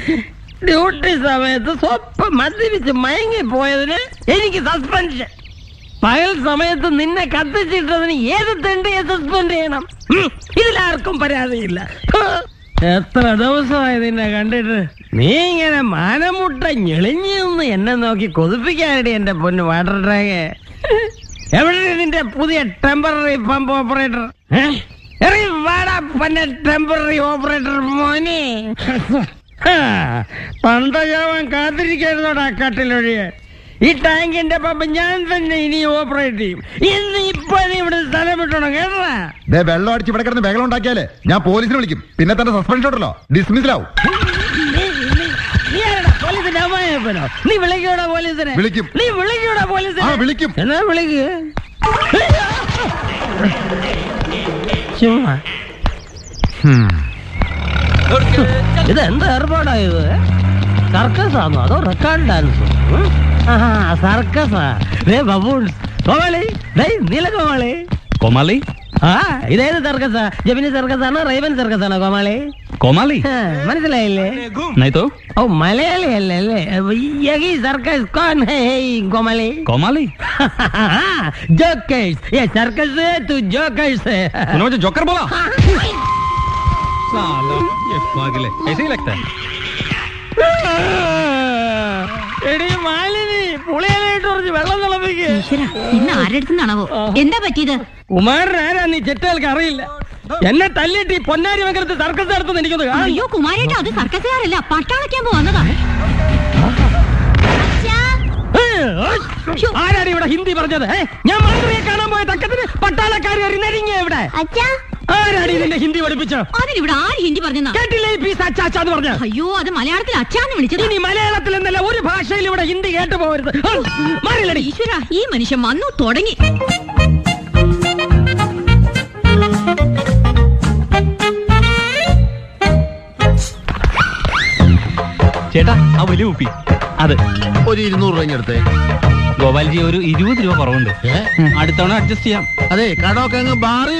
Duty സമയത്ത് സ്വപ്പം മദ്യപിച്ച് മയങ്ങി പോയതിന് എനിക്ക് സസ്പെൻഷൻ പകൽ സമയത്ത് നിന്നെ കത്തിച്ചിട്ടതിന് ഏത് തെണ്ടിയെ സസ്പെൻഡ് ചെയ്യണം ഉം, ഇതിലാർക്കും പരാതിയില്ല ഹ്. എത്ര ദിവസമായി നിന്നെ കണ്ടിട്ട് നീ ഇങ്ങനെ മാനമുട്ട ഞെളിഞ്ഞു നിന്ന് എന്നെ നോക്കി കൊതിപ്പിക്കാനടി എന്റെ പൊന്ന് വാട്ടർ ടാങ്ക് എവിടെ നിന്റെ പുതിയ ടെമ്പററി പമ്പ് ഓപ്പറേറ്റർ ഇറങ്ങി വാടാ പന്ന ടെമ്പററി ഓപ്പറേറ്റർ മോനെ പണ്ടജാവൻ കാത്തിരിക്കായിരുന്നോടാ കട്ടിലൊഴിയെ ഈ ടാങ്കിന്റെ പമ്പ് ഞാൻ തന്നെ ഇനി ഓപ്പറേറ്റ് ചെയ്യും ഇന്ന് ഇപ്പൊ നീ ഇവിടെ സ്ഥലം വിട്ടോണം കേട്ടാ ദേ വെള്ളം അടിച്ച് ഇവിടെ കിടന്ന് ബഹളം ഉണ്ടാക്കിയാലേ ഞാൻ പോലീസിനെ വിളിക്കും പിന്നെ തന്നെ സസ്പെൻഷൻ ഉണ്ടല്ലോ ഡിസ്മിസിലാവും നീ- നീ- നീ ആരെടാ? പോലീസിന്റെ അമ്മായിയപ്പനോ? നീ വിളിക്കൂടാ പോലീസിനെ വിളിക്കും. നീ വിളിക്കൂടാ പോലീസിനെ ആ വിളിക്കും എന്നാ വിളിക്ക് ചുമ്മാ ഇത് എന്ത് ഏർപ്പാടാ ഇത് സർക്കസാണോ അതോ റെക്കോർഡ് ഡാൻസോ സർക്കസാ ദേ ബബൂൺസ് കോമാളി ദേ നീലകോമാളി കോമാളി ആ ഇതേത് സർക്കസാ ജമിനി സർക്കസാണോ റൈവൻ സർക്കസാണോ കോമാളി കോമാളി ആ, മനസ്സിലായില്ലേ नहीं तो ഓ മലയാളി അല്ലേ അല്ലേ യഹി സർക്കസ് കോൺ ഹേ കോമാളി കോമാളി जोकर्स ये सर्कस है तू जोकर्स है तूने मुझे जोकर बोला साला ये पागल है ऐसे ही लगता है എടി മാലിനി പുളിയലായിട്ട് കുറച്ച് വെള്ളം തിളപ്പിക്ക് ഈശ്വര ഇന്ന് ആരുടെ നിന്നാണാവോ എന്താ പറ്റിയത് കുമാരൻ ആരാ നീ ചെറ്റകൾക്ക് അറിയില്ല എന്നെ തല്ലിട്ട് ഈ പൊന്നാരി വെക്കരുത് സർക്കസ് നടത്തുന്ന എനിക്കൊന്ന് കാണണം. അയ്യോ കുമാരേട്ട അത് സർക്കസുകാരല്ല പട്ടാളക്കാൻ പോന്നതാ ഏ, ആരാടി ഇവിടെ ഹിന്ദി പറഞ്ഞത് ഏ? ഞാൻ മന്ത്രിയെ കാണാൻ പോയ തക്കത്തിന് പട്ടാളക്കാർ എറിഞ്ഞ ഇവിടെ ആരാടി നിന്നെ ഹിന്ദി പഠിപ്പിച്ചോ അതിനിവിടെ ആര് ഹിന്ദി പറഞ്ഞെന്നാ കേട്ടില്ലേ ഈ പീസ് അച്ചാച്ചാന്ന് പറഞ്ഞ അയ്യോ അത് മലയാളത്തിൽ അച്ഛാന്ന് വിളിച്ചത് ഇനി മലയാളത്തിൽ എന്നല്ല ഒരു ഭാഷയിൽ ഇവിടെ ഹിന്ദി കേട്ടു പോകരുത് മാറില്ലടി ഈശ്വര ഈ മനുഷ്യൻ വന്നു തുടങ്ങി ചേട്ടാ ആ വലിയ കുപ്പി അത് ഒരു ഇരുന്നൂറ് രൂപ എടുത്തേ ഗോപാൽജി ഒരു ഇരുപത് രൂപ കുറവുണ്ട് അടുത്തവണ അഡ്ജസ്റ്റ് ചെയ്യാം അതെ കടമൊക്കെ അങ്ങ് ബാറി